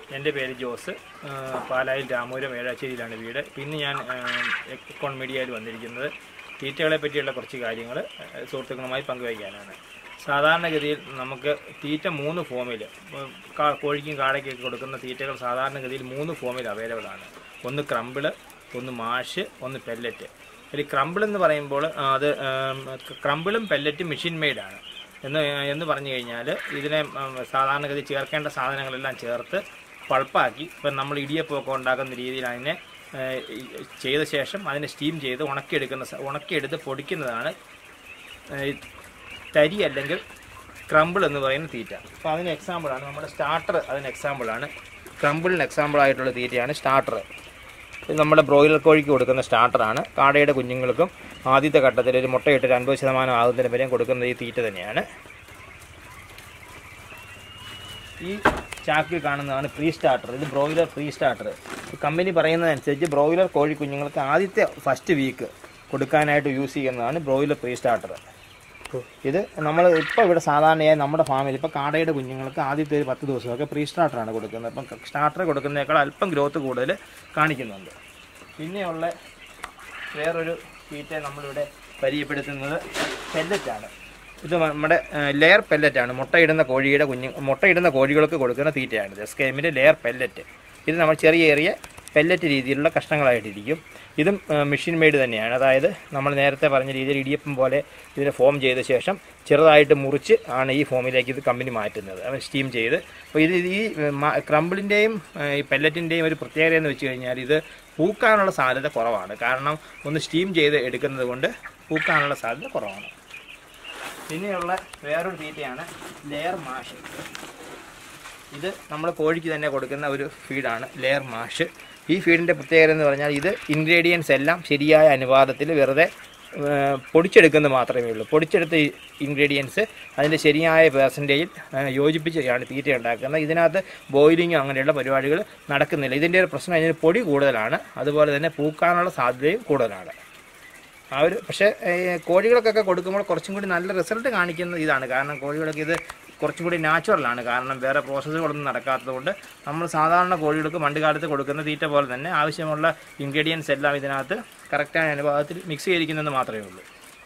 എൻ്റെ പേര് ജോസ് ആ, പാലായിൽ രാമപുരം ഏഴാശ്ശേരിയിലാണ് വീട് പിന്നെ ഞാൻ എക്കോൺ മീഡിയയിൽ വന്നിരിക്കുന്നത് തീറ്റകളെ പറ്റിയുള്ള കുറച്ച് കാര്യങ്ങൾ സുഹൃത്തുക്കളുമായി പങ്കുവയ്ക്കാനാണ് സാധാരണഗതിയിൽ നമുക്ക് തീറ്റ മൂന്ന് ഫോമിൽ കോഴിക്കും കാടയ്ക്കൊക്കെ കൊടുക്കുന്ന തീറ്റകൾ സാധാരണഗതിയിൽ മൂന്ന് ഫോമിൽ അവൈലബിൾ ആണ് ഒന്ന് ക്രമ്പിള് ഒന്ന് മാഷ് ഒന്ന് പെല്ലറ്റ് ഒരു ക്രമ്പിൾ എന്ന് പറയുമ്പോൾ ആ, അത് ക്രമ്പിളും പെല്ലറ്റും മെഷീൻ മെയ്ഡാണ് എന്ന് എന്ന് പറഞ്ഞു കഴിഞ്ഞാൽ ഇതിനെ ഉം, സാധാരണഗതി ചേർക്കേണ്ട സാധനങ്ങളെല്ലാം ചേർത്ത് പൾപ്പാക്കി ഇപ്പം നമ്മൾ ഇടിയപ്പമൊക്കെ ഉണ്ടാക്കുന്ന രീതിയിൽ അതിനെ ഏഹ്, ഈ ചെയ്ത ശേഷം അതിനെ സ്റ്റീം ചെയ്ത് ഉണക്കിയെടുക്കുന്ന സ- ഉണക്കിയെടുത്ത് പൊടിക്കുന്നതാണ് ഏഹ്, തരി അല്ലെങ്കിൽ ക്രമ്പിൾ എന്ന് പറയുന്ന തീറ്റ അപ്പോൾ അതിന് എക്സാമ്പിളാണ് നമ്മുടെ സ്റ്റാർട്ടർ അതിന് എക്സാമ്പിളാണ് ക്രമ്പിളിന് എക്സാമ്പിൾ ആയിട്ടുള്ള തീറ്റയാണ് സ്റ്റാർട്ടർ ഇത് നമ്മുടെ ബ്രോയിലർ കോഴിക്ക് കൊടുക്കുന്ന സ്റ്റാർട്ടറാണ് കാടയുടെ കുഞ്ഞുങ്ങൾക്കും ആദ്യത്തെ ഘട്ടത്തിൽ ഒരു മുട്ടയിട്ട് ഒരു അൻപത് ശതമാനം ആകുന്നതിന് വരെയും കൊടുക്കുന്നത് ഈ തീറ്റ തന്നെയാണ് ഈ ചാക്കിൽ കാണുന്നതാണ് പ്രീ സ്റ്റാർട്ടർ ഇത് ബ്രോയിലർ പ്രീ സ്റ്റാർട്ടർ കമ്പനി പറയുന്നതനുസരിച്ച് ബ്രോയിലർ കോഴി കുഞ്ഞുങ്ങൾക്ക് ആദ്യത്തെ ഫസ്റ്റ് വീക്ക് കൊടുക്കാനായിട്ട് യൂസ് ചെയ്യുന്നതാണ് ബ്രോയിലർ പ്രീ സ്റ്റാർട്ടർ ഇത് നമ്മൾ ഇപ്പോൾ ഇവിടെ സാധാരണയായി നമ്മുടെ ഫാമിൽ ഇപ്പോൾ കാടയുടെ കുഞ്ഞുങ്ങൾക്ക് ആദ്യത്തെ ഒരു പത്ത് ദിവസമൊക്കെ പ്രീ സ്റ്റാർട്ടറാണ് കൊടുക്കുന്നത് അപ്പം സ്റ്റാർട്ടർ കൊടുക്കുന്നതിനേക്കാൾ അല്പം ഗ്രോത്ത് കൂടുതൽ കാണിക്കുന്നുണ്ട് പിന്നെയുള്ള വേറൊരു തീറ്റ നമ്മളിവിടെ പരിചയപ്പെടുത്തുന്നത് പെല്ലറ്റാണ് ഇത് നമ്മുടെ ലെയർ പെല്ലറ്റാണ് മുട്ടയിടുന്ന കോഴിയുടെ കുഞ്ഞു മുട്ടയിടുന്ന കോഴികൾക്ക് കൊടുക്കുന്ന തീറ്റയാണിത് സ്കേമിൻ്റെ ലെയർ പെല്ലറ്റ് ഇത് നമ്മൾ ചെറിയ ചെറിയ പെല്ലറ്റ് രീതിയിലുള്ള കഷ്ണങ്ങളായിട്ടിരിക്കും ഇതും മെഷീൻ മെയ്ഡ് തന്നെയാണ് അതായത് നമ്മൾ നേരത്തെ പറഞ്ഞ രീതിയിൽ ഇടിയപ്പം പോലെ ഇതിനെ ഫോം ചെയ്ത ശേഷം ചെറുതായിട്ട് മുറിച്ച് ആണ് ഈ ഫോമിലേക്ക് ഇത് കമ്പനി മാറ്റുന്നത് അത് സ്റ്റീം ചെയ്ത് അപ്പോൾ ഇത് ഈ ക്രമ്പിളിൻ്റെയും ഈ പെല്ലറ്റിൻ്റെയും ഒരു പ്രത്യേകത എന്ന് വെച്ച് കഴിഞ്ഞാൽ ഇത് പൂക്കാനുള്ള സാധ്യത കുറവാണ് കാരണം ഒന്ന് സ്റ്റീം ചെയ്ത് എടുക്കുന്നത് കൊണ്ട് പൂക്കാനുള്ള സാധ്യത കുറവാണ് പിന്നെയുള്ള വേറൊരു തീറ്റയാണ് ലെയർ മാഷ് ഇത് നമ്മൾ കോഴിക്ക് തന്നെ കൊടുക്കുന്ന ഒരു ഫീഡാണ് ലെയർ മാഷ് ഈ ഫീഡിൻ്റെ പ്രത്യേകത എന്ന് പറഞ്ഞാൽ ഇത് ഇൻഗ്രീഡിയൻസ് എല്ലാം ശരിയായ അനുപാതത്തിൽ വെറുതെ ആ, പൊടിച്ചെടുക്കുന്നത് മാത്രമേ ഉള്ളൂ പൊടിച്ചെടുത്ത ഇൻഗ്രീഡിയൻസ് അതിൻ്റെ ശരിയായ പേഴ്സൻറ്റേജിൽ യോജിപ്പിച്ചാണ് തീറ്റ ഉണ്ടാക്കുന്നത് ഇതിനകത്ത് ബോയിലിങ്ങോ അങ്ങനെയുള്ള പരിപാടികൾ നടക്കുന്നില്ല ഇതിൻ്റെ ഒരു പ്രശ്നം ഇതിന് പൊടി കൂടുതലാണ് അതുപോലെ തന്നെ പൂക്കാനുള്ള സാധ്യതയും കൂടുതലാണ് ആ ഒരു പക്ഷേ ഏഹ്, കോഴികൾക്കൊക്കെ കൊടുക്കുമ്പോൾ കുറച്ചും കൂടി നല്ല റിസൾട്ട് കാണിക്കുന്നത് ഇതാണ് കാരണം കോഴികൾക്ക് ഇത് കുറച്ചും കൂടി നാച്ചുറലാണ് കാരണം വേറെ പ്രോസസ്സുകളൊന്നും നടക്കാത്തതുകൊണ്ട് നമ്മൾ സാധാരണ കോഴികൾക്ക് പണ്ട് കാലത്ത് കൊടുക്കുന്ന തീറ്റ പോലെ തന്നെ ആവശ്യമുള്ള ഇൻഗ്രീഡിയൻസ് എല്ലാം ഇതിനകത്ത് കറക്റ്റായ അനുപാതത്തിൽ മിക്സ് ചെയ്തിരിക്കുന്നെന്ന് മാത്രമേ ഉള്ളൂ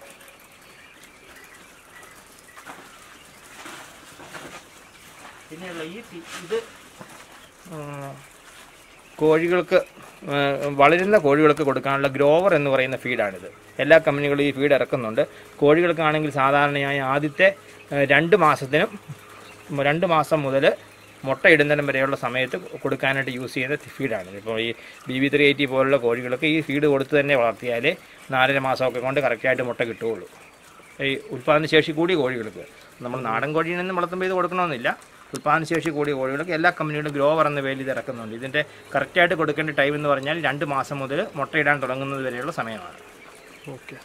പിന്നെയുള്ള ഈ തി- ഇത് ഉം, കോഴികൾക്ക് ആ, വളരുന്ന കോഴികൾക്ക് കൊടുക്കാനുള്ള ഗ്രോവർ എന്ന് പറയുന്ന ഫീഡാണിത് എല്ലാ കമ്പനികളും ഈ ഫീഡ് ഇറക്കുന്നുണ്ട് കോഴികൾക്കാണെങ്കിൽ സാധാരണയായി ആദ്യത്തെ ആ, രണ്ട് മാസത്തിനും രണ്ട് മാസം മുതൽ മുട്ടയിടുന്നതിനും വരെയുള്ള സമയത്ത് കൊടുക്കാനായിട്ട് യൂസ് ചെയ്യുന്ന ഫീഡാണിത് ഇപ്പോൾ ഈ ബി വി ത്രീ എയ്റ്റി പോലുള്ള കോഴികൾക്ക് ഈ ഫീഡ് കൊടുത്ത് തന്നെ വളർത്തിയാലേ നാലര മാസമൊക്കെ കൊണ്ട് കറക്റ്റായിട്ട് മുട്ട കിട്ടുകയുള്ളൂ ഈ ഉൽപ്പാദനശേഷി കൂടിയ കോഴികൾക്ക് നമ്മൾ നാടൻ കോഴിയിൽ നിന്ന് വളർത്തുമ്പോൾ ഇത് കൊടുക്കണമെന്നില്ല ഉൽപ്പാദനശേഷി കൂടിയ കോഴികൾക്ക് എല്ലാ കമ്പനികളും ഗ്രോവർ എന്ന പേരിൽ ഇത് ഇറക്കുന്നുണ്ട് ഇതിൻ്റെ കറക്റ്റായിട്ട് കൊടുക്കേണ്ട ടൈം എന്ന് പറഞ്ഞാൽ രണ്ട് മാസം മുതൽ മുട്ടയിടാൻ തുടങ്ങുന്നത് വരെയുള്ള സമയമാണ് ഓക്കെ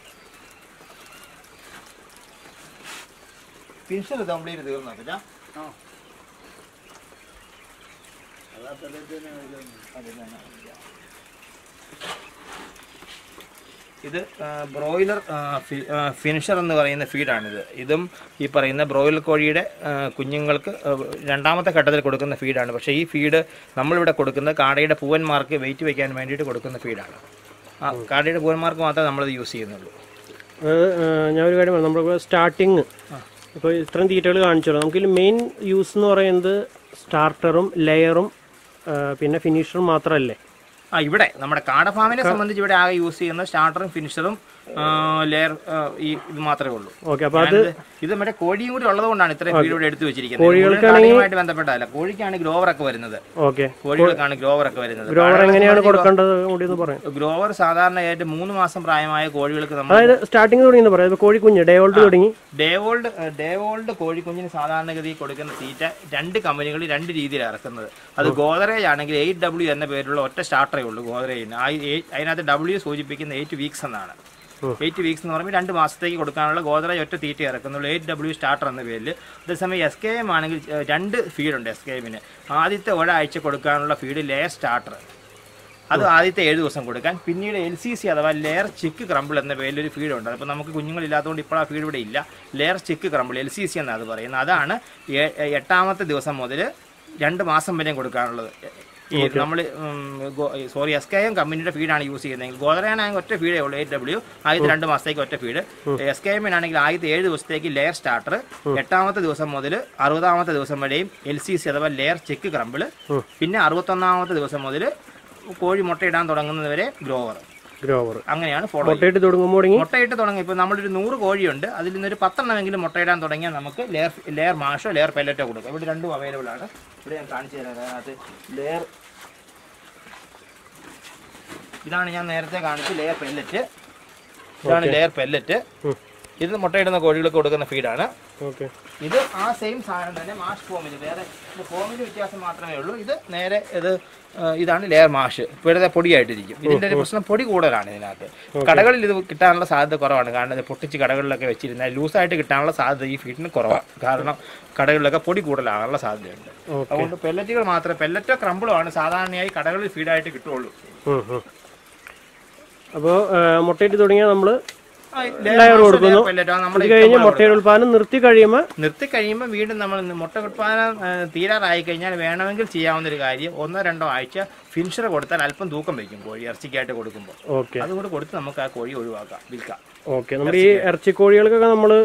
ഫിനിഷർ കംപ്ലീറ്റ് തീർന്നില്ല ഇത് ആ, ബ്രോയിലർ ആ, ഫി- ആ, ഫിനിഷർ എന്ന് പറയുന്ന ഫീഡാണിത് ഇതും ഈ പറയുന്ന ബ്രോയിലർ കോഴിയുടെ ആ, കുഞ്ഞുങ്ങൾക്ക് ആ, രണ്ടാമത്തെ ഘട്ടത്തിൽ കൊടുക്കുന്ന ഫീഡാണ് പക്ഷേ ഈ ഫീഡ് നമ്മളിവിടെ കൊടുക്കുന്നത് കാടയുടെ പൂവന്മാർക്ക് വെയിറ്റ് വയ്ക്കാൻ വേണ്ടിയിട്ട് കൊടുക്കുന്ന ഫീഡാണ് ആ കാടയുടെ പൂവന്മാർക്ക് മാത്രമേ നമ്മളിത് യൂസ് ചെയ്യുന്നുള്ളൂ അത് ഏഹ്, ഞാൻ ഒരു കാര്യം പറയാം നമ്മുടെ സ്റ്റാർട്ടിങ് ഇപ്പോൾ ഇത്രയും തീറ്റകൾ കാണിച്ചല്ലോ നമുക്കിതിൽ മെയിൻ യൂസ് എന്ന് പറയുന്നത് സ്റ്റാർട്ടറും ലെയറും പിന്നെ ഫിനിഷറും മാത്രമല്ലേ ആ ഇവിടെ നമ്മുടെ കാട ഫാമിനെ സംബന്ധിച്ച് ഇവിടെ ആകെ യൂസ് ചെയ്യുന്ന സ്റ്റാർട്ടറും ഫിനിഷറും ലെയർ ഈ ഇത് മാത്രമേ ഉള്ളൂ ഓക്കെ അപ്പോൾ അത് ഞാനിത് ഇത് മറ്റേ കോഴിയും കൂടി ഉള്ളതുകൊണ്ടാണ് ഇത്രയും ഫീഡ് ഇവിടെ എടുത്തു വെച്ചിരിക്കുന്നത് മുഴുവൻ കാടയുമായിട്ട് ബന്ധപ്പെട്ടല്ല കോഴിക്കാണ് ഗ്രോവർ ഒക്കെ വരുന്നത് ഓക്കെ കോഴികൾക്കാണ് ഗ്രോവർ ഒക്കെ വരുന്നത് ഗ്രോവർ എങ്ങനെയാണ് കൊടുക്കേണ്ടത് കൂടി ഒന്ന് പറയാം ഗ്രോവർ സാധാരണയായിട്ട് മൂന്ന് മാസം പ്രായമായ കോഴികൾക്ക് നമ്മൾ അതായത് സ്റ്റാർട്ടിങ് തുടങ്ങി പറയാം ഇപ്പോൾ കോഴിക്കുഞ്ഞ് ഡേ ഓൾഡ് തുടങ്ങി ഡേവോൾഡ് ഡേവോൾഡ് കോഴിക്കുഞ്ഞിന് സാധാരണഗതി കൊടുക്കുന്ന തീറ്റ രണ്ട് കമ്പനികളിൽ രണ്ട് രീതിയിലാണ് ഇറക്കുന്നത് അത് ഗോദറേജ് ആണെങ്കിൽ എയ്റ്റ് ഡബ്ല്യു എന്ന പേരുള്ള ഒറ്റ സ്റ്റാർട്ടറേ ഉള്ളൂ ഗോദറേജിന് ആ eight- അതിനകത്ത് ഡബ്ല്യു സൂചിപ്പിക്കുന്ന എയ്റ്റ് വീക്സ് എന്നാണ് ഉം. എയ്റ്റ് വീക്സ് എന്ന് പറയുമ്പോൾ രണ്ട് മാസത്തേക്ക് കൊടുക്കാനുള്ള ഗോദറേജ് ഒറ്റ തീറ്റ ഇറക്കുന്നുള്ളൂ എയ്റ്റ് ഡബ്ല്യു സ്റ്റാർട്ടർ എന്ന പേരിൽ അതേസമയം എസ് കെ എം ആണെങ്കിൽ ഏഹ്, രണ്ട് ഫീഡുണ്ട് എസ് കെ എമ്മിന് ആദ്യത്തെ ഒരാഴ്ച കൊടുക്കാനുള്ള ഫീഡ് ലെയർ സ്റ്റാർട്ടർ അത് ആദ്യത്തെ ഏഴ് ദിവസം കൊടുക്കാൻ പിന്നീട് എൽ സി സി അഥവാ ലെയർ ചിക്ക് ക്രമ്പിൾ എന്ന പേരിൽ ഒരു ഫീഡ് ഉണ്ട് അപ്പോൾ നമുക്ക് കുഞ്ഞുങ്ങളില്ലാത്തതുകൊണ്ട് ഇപ്പോൾ ആ ഫീഡ് ഇവിടെ ഇല്ല layer chick crumble L C C എന്നാണ് അത് പറയുന്നത് അതാണ് ഏ- എട്ടാമത്തെ ദിവസം മുതൽ രണ്ട് മാസം വരെയും കൊടുക്കാനുള്ളത് ഈ നമ്മൾ സോറി എസ് കെ എം കമ്പനിയുടെ ഫീഡാണ് യൂസ് ചെയ്യുന്നതെങ്കിൽ ഗോദറയാണെങ്കിൽ ഒറ്റ ഫീഡേ ഉള്ളൂ എയ്റ്റ് ഡബ്ല്യു ആദ്യത്തെ രണ്ട് മാസത്തേക്ക് ഒറ്റ ഫീഡ് എസ് കെ എമ്മിനാണെങ്കിൽ ആദ്യത്തെ ഏഴ് ദിവസത്തേക്ക് ലെയർ സ്റ്റാർട്ടർ എട്ടാമത്തെ ദിവസം മുതൽ അറുപതാമത്തെ ദിവസം വരെയും എൽ സി സി അഥവാ ലെയർ ചെക്ക് ക്രമ്പിള് പിന്നെ അറുപത്തൊന്നാമത്തെ ദിവസം മുതൽ കോഴി മുട്ടയിടാൻ തുടങ്ങുന്നത് വരെ ഗ്രോവർ ഗ്രോവർ അങ്ങനെയാണ് ഫോളോ മുട്ടയിട്ട് തുടങ്ങുമ്പോൾ തുടങ്ങി മുട്ടയിട്ട് തുടങ്ങി ഇപ്പോൾ നമ്മളൊരു നൂറ് കോഴിയുണ്ട് അതിൽ നിന്നൊരു പത്തെണ്ണമെങ്കിലും മുട്ടയിടാൻ തുടങ്ങിയാൽ നമുക്ക് ലെയർ ലെയർ മാഷോ ലെയർ പെല്ലറ്റോ കൊടുക്കാം ഇവിടെ രണ്ടും അവൈലബിൾ ആണ് ഇവിടെ ഞാൻ കാണിച്ചു തരാം അതിനകത്ത് ലെയർ ഇതാണ് ഞാൻ നേരത്തെ കാണിച്ച ലെയർ പെല്ലറ്റ് ഇതാണ് ലെയർ പെല്ലറ്റ് ഉം. ഇത് മുട്ടയിടുന്ന കോഴികൾക്ക് കൊടുക്കുന്ന ഫീഡാണ് ഓക്കെ ഇത് ആ സെയിം സാധനം തന്നെ മാഷ് ഫോമിൽ വേറെ ഇത് ഫോമിൽ വ്യത്യാസം മാത്രമേ ഉള്ളൂ ഇത് നേരെ ഇത് ആ, ഇതാണ് ലെയർ മാഷ് വെറുതെ പൊടിയായിട്ടിരിക്കും ഇതിന്റെ ഒരു പ്രശ്നം പൊടി കൂടുതലാണ് ഇതിനകത്ത് കടകളിൽ ഇത് കിട്ടാനുള്ള സാധ്യത കുറവാണ് കാരണം ഇത് പൊട്ടിച്ച് കടകളിലൊക്കെ വെച്ചിരുന്നാൽ ലൂസായിട്ട് കിട്ടാനുള്ള സാധ്യത ഈ ഫീഡിന് കുറവാണ് കാരണം കടകളിലൊക്കെ പൊടി കൂടുതലാകാനുള്ള സാധ്യതയുണ്ട് ഓക്കെ അതുകൊണ്ട് പെല്ലറ്റുകൾ മാത്രമേ പെല്ലറ്റോ ക്രമ്പിളോ ആണ് സാധാരണയായി കടകളിൽ ഫീഡായിട്ട് കിട്ടുള്ളൂ അപ്പോൾ മുട്ടയിട്ട് തുടങ്ങിയാൽ നമ്മൾ ആ, ലെയർ ലെയർ കൊടുക്കുന്നു. പെല്ലറ്റോ നമ്മുടെ ഇത് കഴിഞ്ഞ് മുട്ടയുടെ ഉൽപ്പാദനം നിർത്തി കഴിയുമ്പോൾ നിർത്തി കഴിയുമ്പോൾ വീണ്ടും നമ്മൾ മുട്ട ഉത്പാദനം ആ, തീരാറായി കഴിഞ്ഞാൽ വേണമെങ്കിൽ ചെയ്യാവുന്ന ഒരു കാര്യം ഒന്നോ രണ്ടോ ആഴ്ച ഫിനിഷർ കൊടുത്താൽ അല്പം തൂക്കം വയ്ക്കും കോഴി ഇറച്ചിക്കായിട്ട് കൊടുക്കുമ്പോൾ ഓക്കെ അതുകൂടെ കൊടുത്ത് നമുക്ക് ആ കോഴി ഒഴിവാക്കാം വിൽക്കാം ഓക്കെ നമ്മുടെ ഈ ഇറച്ചിക്കോഴികൾക്കൊക്കെ നമ്മൾ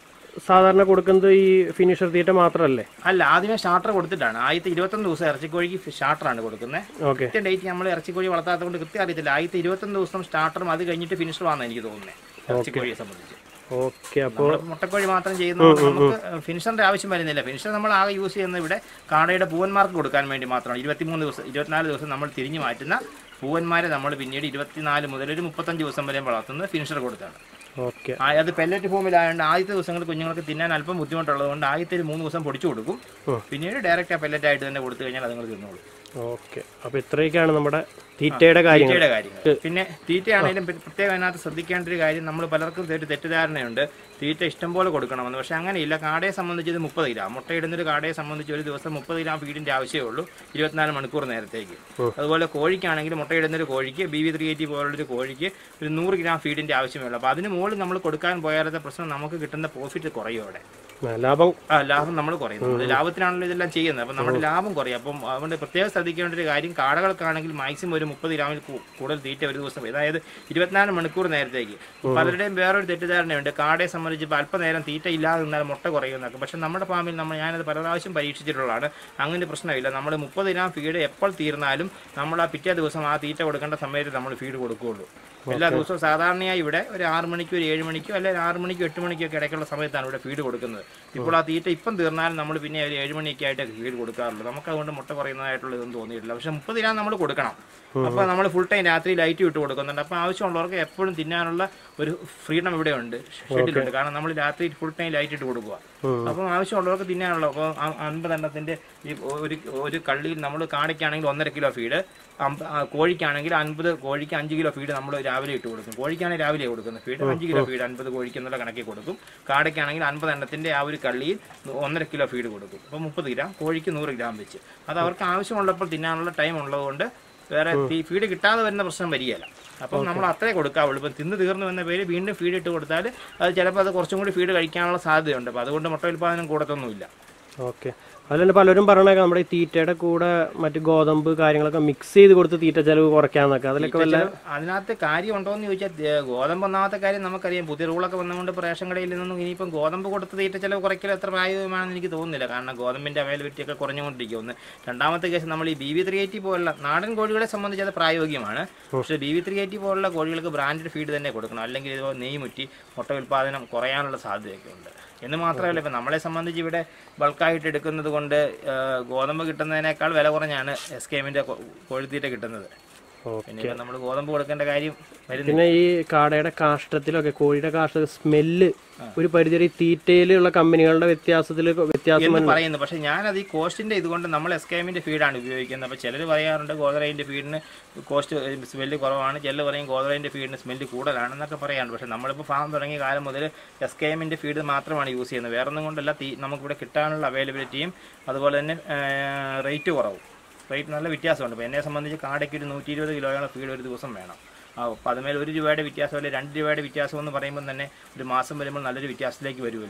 സാധാരണ കൊടുക്കുന്നത് ഈ ഫിനിഷർ തീറ്റ മാത്രമല്ലേ അല്ല ആദ്യമേ സ്റ്റാർട്ടർ കൊടുത്തിട്ടാണ് ആദ്യത്തെ ഇരുപത്തൊന്ന് ദിവസം ഇറച്ചിക്കോഴിക്ക് സ്റ്റാർട്ടറാണ് കൊടുക്കുന്നത് ഓക്കെ കൃത്യം ഡേറ്റ് നമ്മൾ ഇറച്ചിക്കോഴി വളർത്താത്തത് കൊണ്ട് കൃത്യം അറിയത്തില്ല ആദ്യത്തെ ഇരുപത്തൊന്ന് ദിവസം സ്റ്റാർട്ടറും അത് കഴിഞ്ഞിട്ട് ഫിനിഷർ ആണെന്ന് എനിക്ക് തോന്നുന്നത് ഇറച്ചിക്കോഴിയെ സംബന്ധിച്ച് ഓക്കെ അപ്പോൾ നമ്മൾ മുട്ടക്കോഴി മാത്രം ചെയ്യുന്നതുകൊണ്ട് നമുക്ക് ഫിനിഷറിന്റെ ആവശ്യം വരുന്നില്ല ഫിനിഷർ നമ്മൾ ആകെ യൂസ് ചെയ്യുന്നത് ഇവിടെ കാടയുടെ പൂവന്മാർക്ക് കൊടുക്കാൻ വേണ്ടി മാത്രമാണ് ഇരുപത്തിമൂന്ന് ദിവസം ഇരുപത്തിനാല് ദിവസം നമ്മൾ തിരിഞ്ഞു മാറ്റുന്ന പൂവന്മാരെ നമ്മൾ പിന്നീട് ഇരുപത്തിനാല് മുതൽ ഒരു മുപ്പത്തഞ്ച് ദിവസം വരെ വളർത്തുന്നത് ഫിനിഷർ കൊടുത്താണ് ഓക്കെ ആ, അത് പെല്ലറ്റ് ഫോമിലായതുകൊണ്ട് ആദ്യത്തെ ദിവസങ്ങൾ കുഞ്ഞുങ്ങൾക്ക് തിന്നാൻ അല്പം ബുദ്ധിമുട്ടുള്ളതുകൊണ്ട് ആദ്യത്തെ ഒരു മൂന്ന് ദിവസം പൊടിച്ചു കൊടുക്കും ഉം. പിന്നീട് ഡയറക്റ്റ് ആ പെല്ലറ്റ് ആയിട്ട് തന്നെ കൊടുത്തു കഴിഞ്ഞാൽ അതുങ്ങൾ തിന്നോളൂ ഓക്കെ അപ്പോൾ ഇത്രയൊക്കെയാണ് നമ്മുടെ തീറ്റയുടെ കാര്യങ്ങൾ തീറ്റയുടെ കാര്യങ്ങൾ പിന്നെ തീറ്റയാണെങ്കിലും പ്ര- പ്രത്യേകം അതിനകത്ത് ശ്രദ്ധിക്കേണ്ട ഒരു കാര്യം നമ്മൾ പലർക്കും ഒരു തെറ്റിദ്ധാരണയുണ്ട് തീറ്റ ഇഷ്ടം പോലെ കൊടുക്കണമെന്ന് പക്ഷെ അങ്ങനെയില്ല കാടയെ സംബന്ധിച്ച് ഇത് മുപ്പത് ഗ്രാം മുട്ടയിടുന്നൊരു കാടയെ സംബന്ധിച്ച് ഒരു ദിവസം മുപ്പത് ഗ്രാം ഫീഡിന്റെ ആവശ്യമേ ഉള്ളൂ ഇരുപത്തിനാല് മണിക്കൂർ നേരത്തേക്ക് അതുപോലെ കോഴിക്കാണെങ്കിൽ മുട്ടയിടുന്നൊരു കോഴിക്ക് ബി വി ത്രീ എയ്റ്റി പോലുള്ളൊരു കോഴിക്ക് ഒരു നൂറ് ഗ്രാം ഫീഡിന്റെ ആവശ്യമേ ഉള്ളൂ അപ്പോൾ അതിന് മുകളിൽ നമ്മൾ കൊടുക്കാൻ പോയാലത്തെ പ്രശ്നം നമുക്ക് കിട്ടുന്ന പ്രോഫിറ്റ് കുറയും അവിടെ ആ, ലാഭം ആ ലാഭം നമ്മൾ കുറയും നമ്മൾ ലാഭത്തിനാണല്ലോ ഇതെല്ലാം ചെയ്യുന്നത് അപ്പം നമ്മുടെ ലാഭം കുറയും അപ്പം അതുകൊണ്ട് പ്രത്യേകം ശ്രദ്ധിക്കേണ്ട ഒരു കാര്യം കാടകൾക്കാണെങ്കിൽ മാക്സിമം ഒരു മുപ്പത് ഗ്രാമിൽ കൂ- കൂടുതൽ തീറ്റ ഒരു ദിവസം അതായത് ഇരുപത്തിനാല് മണിക്കൂർ നേരത്തേക്ക് പലരുടെയും വേറൊരു തെറ്റിദ്ധാരണയുണ്ട് കാടയെ സംബന്ധിച്ച് ഇപ്പോൾ അല്പനേരം തീറ്റ ഇല്ലാതെ നിന്നാൽ മുട്ട കുറയുന്നൊക്കെ പക്ഷെ നമ്മുടെ ഫാമിൽ നമ്മൾ ഞാനത് പല പ്രാവശ്യം പരീക്ഷിച്ചിട്ടുള്ളതാണ് അങ്ങനെ പ്രശ്നമില്ല നമ്മൾ മുപ്പത് ഗ്രാം ഫീഡ് എപ്പോൾ തീർന്നാലും നമ്മൾ ആ പിറ്റേ ദിവസം ആ തീറ്റ കൊടുക്കേണ്ട സമയത്ത് നമ്മൾ ഫീഡ് കൊടുക്കുകയുള്ളൂ എല്ലാ ദിവസവും സാധാരണയായി ഇവിടെ ഒരു ആറ് മണിക്കോ ഒരു ഏഴ് മണിക്കോ അല്ലെങ്കിൽ ആറ് മണിക്കോ എട്ട് മണിക്കോ ഒക്കെ ഇടയ്ക്കുള്ള സമയത്താണ് ഇവിടെ ഫീഡ് കൊടുക്കുന്നത് ഇപ്പോൾ ആ തീറ്റ ഇപ്പം തീർന്നാലും നമ്മൾ പിന്നെ ഒരു ഏഴ് മണിയൊക്കെ ആയിട്ട് ഫീഡ് കൊടുക്കാറുള്ളൂ നമുക്ക് അതുകൊണ്ട് മുട്ട കുറയുന്നതായിട്ടുള്ള ഇതൊന്നും തോന്നിയിട്ടില്ല പക്ഷെ മുപ്പത് ഗ്രാം നമ്മൾ കൊടുക്കണം അപ്പോൾ നമ്മൾ ഫുൾ ടൈം രാത്രി ലൈറ്റ് വിട്ട് കൊടുക്കുന്നുണ്ട് അപ്പോൾ ആവശ്യമുള്ളവർക്ക് എപ്പോഴും തിന്നാനുള്ള ഒരു ഫ്രീഡം ഇവിടെ ഉണ്ട് ഷെഡിലുണ്ട് കാരണം നമ്മൾ രാത്രി ഫുൾ ടൈം ലൈറ്റ് ഇട്ട് കൊടുക്കുക അപ്പം ആവശ്യമുള്ളവർക്ക് തിന്നാനുള്ള അപ്പോൾ അൻപതെണ്ണത്തിൻ്റെ ഈ ഒരു ഒരു കള്ളിയിൽ നമ്മൾ കാടയ്ക്കാണെങ്കിൽ ഒന്നര കിലോ ഫീഡ് കോഴിക്കാണെങ്കിൽ അൻപത് കോഴിക്ക് അഞ്ച് കിലോ ഫീഡ് നമ്മൾ രാവിലെ ഇട്ട് കൊടുക്കും കോഴിക്കാണെങ്കിൽ രാവിലെ കൊടുക്കുന്നത് ഫീഡ് അഞ്ച് കിലോ ഫീഡ് അൻപത് കോഴിക്ക് എന്നുള്ള കണക്കിൽ കൊടുക്കും കാടയ്ക്കാണെങ്കിൽ അൻപത് എണ്ണത്തിൻ്റെ ആ ഒരു കള്ളിയിൽ ഒന്നര കിലോ ഫീഡ് കൊടുക്കും അപ്പോൾ മുപ്പത് ഗ്രാം കോഴിക്ക് നൂറ് ഗ്രാം വെച്ച് അത് അവർക്ക് ആവശ്യമുള്ളപ്പോൾ തിന്നാനുള്ള ടൈം ഉള്ളതുകൊണ്ട് വേറെ തീ- ഫീഡ് കിട്ടാതെ വരുന്ന പ്രശ്നം വരികയില്ല അപ്പം നമ്മൾ അത്രേ കൊടുക്കാവുള്ളൂ ഇപ്പം തിന്ന് തീർന്നു എന്ന പേര് വീണ്ടും ഫീഡ് ഇട്ട് കൊടുത്താൽ അത് ചിലപ്പോൾ അത് കുറച്ചും കൂടി ഫീഡ് കഴിക്കാനുള്ള സാധ്യതയുണ്ട് അപ്പോൾ അതുകൊണ്ട് മുട്ട ഉൽപ്പാദനം കൂടത്തൊന്നുമില്ല ഓക്കെ അതുകൊണ്ട് പലരും പറയണേക്കാം നമ്മുടെ ഈ തീറ്റയുടെ കൂടെ മറ്റ് ഗോതമ്പ് കാര്യങ്ങളൊക്കെ മിക്സ് ചെയ്ത് കൊടുത്ത് തീറ്റ ചെലവ് കുറയ്ക്കാന്നൊക്കെ അതിലൊക്കെ വല്ല അതിനകത്ത് കാര്യം ഉണ്ടോ എന്ന് ചോദിച്ചാൽ ഏ, ഗോതമ്പ് ഒന്നാമത്തെ കാര്യം നമുക്കറിയാം പുതിയ റൂളൊക്കെ വന്നുകൊണ്ട് ഇപ്പം റേഷൻ കടയിൽ നിന്നും ഇനിയിപ്പം ഗോതമ്പ് കൊടുത്ത് തീറ്റ ചിലവ് കുറയ്ക്കൽ എത്ര പ്രായോഗികമാണെന്ന് എനിക്ക് തോന്നുന്നില്ല കാരണം ഗോതമ്പിന്റെ അവൈലബിലിറ്റി ഒക്കെ കുറഞ്ഞുകൊണ്ടിരിക്കും ഒന്ന് രണ്ടാമത്തെ കേസ് നമ്മൾ ഈ ബി വി ത്രീ എയ്റ്റി പോലുള്ള നാടൻ കോഴികളെ സംബന്ധിച്ച് അത് പ്രായോഗികമാണ് പക്ഷേ ബി വി ത്രീ എയ്റ്റി പോലുള്ള കോഴികൾക്ക് ബ്രാൻഡഡ് ഫീഡ് തന്നെ കൊടുക്കണം അല്ലെങ്കിൽ ഇത് നെയ് മുറ്റി മുട്ട ഉൽപ്പാദനം കുറയാനുള്ള സാധ്യതയൊക്കെ ഉണ്ട് എന്ന് മാത്രമല്ല ഇപ്പം നമ്മളെ സംബന്ധിച്ച് ഇവിടെ ബൾക്കായിട്ട് എടുക്കുന്നത് കൊണ്ട് ആ, ഗോതമ്പ് കിട്ടുന്നതിനേക്കാൾ വില കുറഞ്ഞാണ് എസ് കെ എമ്മിൻ്റെ കോഴിത്തീറ്റ കിട്ടുന്നത് ഓക്കെ പിന്നെ ഇപ്പം നമ്മൾ ഗോതമ്പ് കൊടുക്കേണ്ട കാര്യം വരുന്നില്ല പിന്നെ ഈ കാടയുടെ കാഷ്ടത്തിലൊക്കെ കോഴിയുടെ കാഷ്ട സ്മെല്ല് ഒരു പരിധി ഈ തീറ്റയിലുള്ള കമ്പനികളുടെ വ്യത്യാസത്തിൽ വ്യത്യാസം എന്ന് പറയുന്നു പക്ഷേ ഞാനത് ഈ കോസ്റ്റിന്റെ ഇതുകൊണ്ട് നമ്മൾ എസ് കെ എമ്മിന്റെ ഫീഡാണ് ഉപയോഗിക്കുന്നത് അപ്പോൾ ചിലർ പറയാറുണ്ട് ഗോദറേൻ്റെ ഫീഡിന് കോസ്റ്റ് സ്മെല്ല് കുറവാണ് ചിലർ പറയും ഗോദറേൻ്റെ ഫീഡിന് സ്മെല്ല് കൂടുതലാണെന്നൊക്കെ പറയാറുണ്ട് പക്ഷേ നമ്മളിപ്പോൾ ഫാം തുടങ്ങിയ കാലം മുതൽ എസ് കെ എമ്മിന്റെ ഫീഡ് മാത്രമാണ് യൂസ് ചെയ്യുന്നത് വേറെ ഒന്നും കൊണ്ടല്ല തീ നമുക്കിവിടെ കിട്ടാനുള്ള അവൈലബിലിറ്റിയും അതുപോലെ തന്നെ റേറ്റ് കുറവും റേറ്റ് നല്ല വ്യത്യാസമുണ്ട് ഇപ്പോൾ എന്നെ സംബന്ധിച്ച് കാടയ്ക്ക് ഒരു നൂറ്റി ഇരുപത് കിലോയോളം ഫീഡ് ഒരു ദിവസം വേണം ആ, അപ്പോൾ അതുമേൽ ഒരു രൂപയുടെ വ്യത്യാസം അല്ലെങ്കിൽ രണ്ട് രൂപയുടെ വ്യത്യാസം എന്ന് പറയുമ്പോൾ തന്നെ ഒരു മാസം വരുമ്പോൾ നല്ലൊരു വ്യത്യാസത്തിലേക്ക് വരുമല്ലോ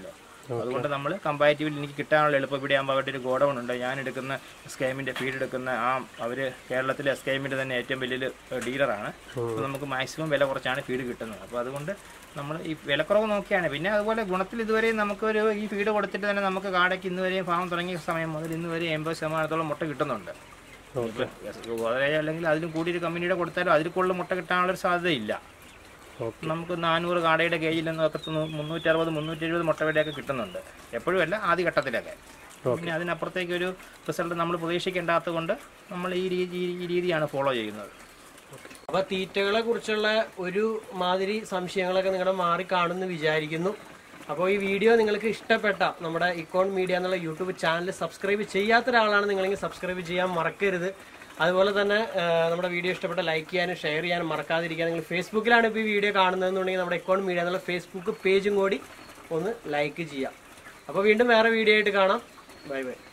അതുകൊണ്ട് നമ്മൾ കമ്പാരിറ്റീവ്ലി എനിക്ക് കിട്ടാനുള്ള എളുപ്പം ഇവിടെ ആകുമ്പോൾ അവിടെ ഒരു ഗോഡൗൺ ഉണ്ട് ഞാൻ എടുക്കുന്ന സ്കൈമിൻ്റെ ഫീഡ് എടുക്കുന്ന ആ അവർ കേരളത്തിലെ സ്കൈമിൻ്റെ തന്നെ ഏറ്റവും വലിയൊരു ഡീലറാണ് അപ്പോൾ നമുക്ക് മാക്സിമം വില കുറച്ചാണ് ഫീഡ് കിട്ടുന്നത് അപ്പോൾ അതുകൊണ്ട് നമ്മൾ ഈ വിലക്കുറവ് നോക്കിയാണ് പിന്നെ അതുപോലെ ഗുണത്തിൽ ഇതുവരെയും നമുക്കൊരു ഈ ഫീഡ് കൊടുത്തിട്ട് തന്നെ നമുക്ക് കാടയ്ക്ക് ഇന്ന് വരെയും ഫാം തുടങ്ങിയ സമയം മുതൽ ഇന്ന് വരെ എൺപത് ശതമാനത്തോളം മുട്ട കിട്ടുന്നുണ്ട് വളരെ അല്ലെങ്കിൽ അതിലും കൂടിയൊരു കമ്പനിയുടെ കൊടുത്താലും അതിൽ കൂടുതൽ മുട്ട കിട്ടാനുള്ളൊരു സാധ്യതയില്ല ഓക്കെ നമുക്ക് നാനൂറ് കാടയുടെ കേജിൽ നിന്നൊക്കെ മുന്നൂറ്റി അറുപത് മുന്നൂറ്റി എഴുപത് മുട്ടയുടെയൊക്കെ കിട്ടുന്നുണ്ട് എപ്പോഴും അല്ല ആദ്യ ഘട്ടത്തിലൊക്കെ പിന്നെ അതിനപ്പുറത്തേക്ക് ഒരു റിസൾട്ട് നമ്മൾ പ്രതീക്ഷിക്കേണ്ടാത്തത് കൊണ്ട് നമ്മൾ ഈ രീതി ഈ രീതിയാണ് ഫോളോ ചെയ്യുന്നത് അപ്പൊ തീറ്റകളെ കുറിച്ചുള്ള ഒരു മാതിരി സംശയങ്ങളൊക്കെ നിങ്ങളുടെ മാറി കാണുമെന്ന് വിചാരിക്കുന്നു അപ്പോൾ ഈ വീഡിയോ നിങ്ങൾക്ക് ഇഷ്ടപ്പെട്ട നമ്മുടെ ഇക്കോൺ മീഡിയ എന്നുള്ള യൂട്യൂബ് ചാനൽ സബ്സ്ക്രൈബ് ചെയ്യാത്ത ഒരാളാണ് നിങ്ങളെങ്കിൽ സബ്സ്ക്രൈബ് ചെയ്യാൻ മറക്കരുത് അതുപോലെ തന്നെ ആ, നമ്മുടെ വീഡിയോ ഇഷ്ടപ്പെട്ട ലൈക്ക് ചെയ്യാനും ഷെയർ ചെയ്യാനും മറക്കാതിരിക്കുക നിങ്ങൾ ഫേസ്ബുക്കിലാണ് ഇപ്പോൾ ഈ വീഡിയോ കാണുന്നതെന്നുണ്ടെങ്കിൽ നമ്മുടെ ഇക്കോൺ മീഡിയ എന്നുള്ള ഫേസ്ബുക്ക് പേജും കൂടി ഒന്ന് ലൈക്ക് ചെയ്യാം അപ്പോൾ വീണ്ടും വേറെ വീഡിയോ ആയിട്ട് കാണാം ബൈ ബൈ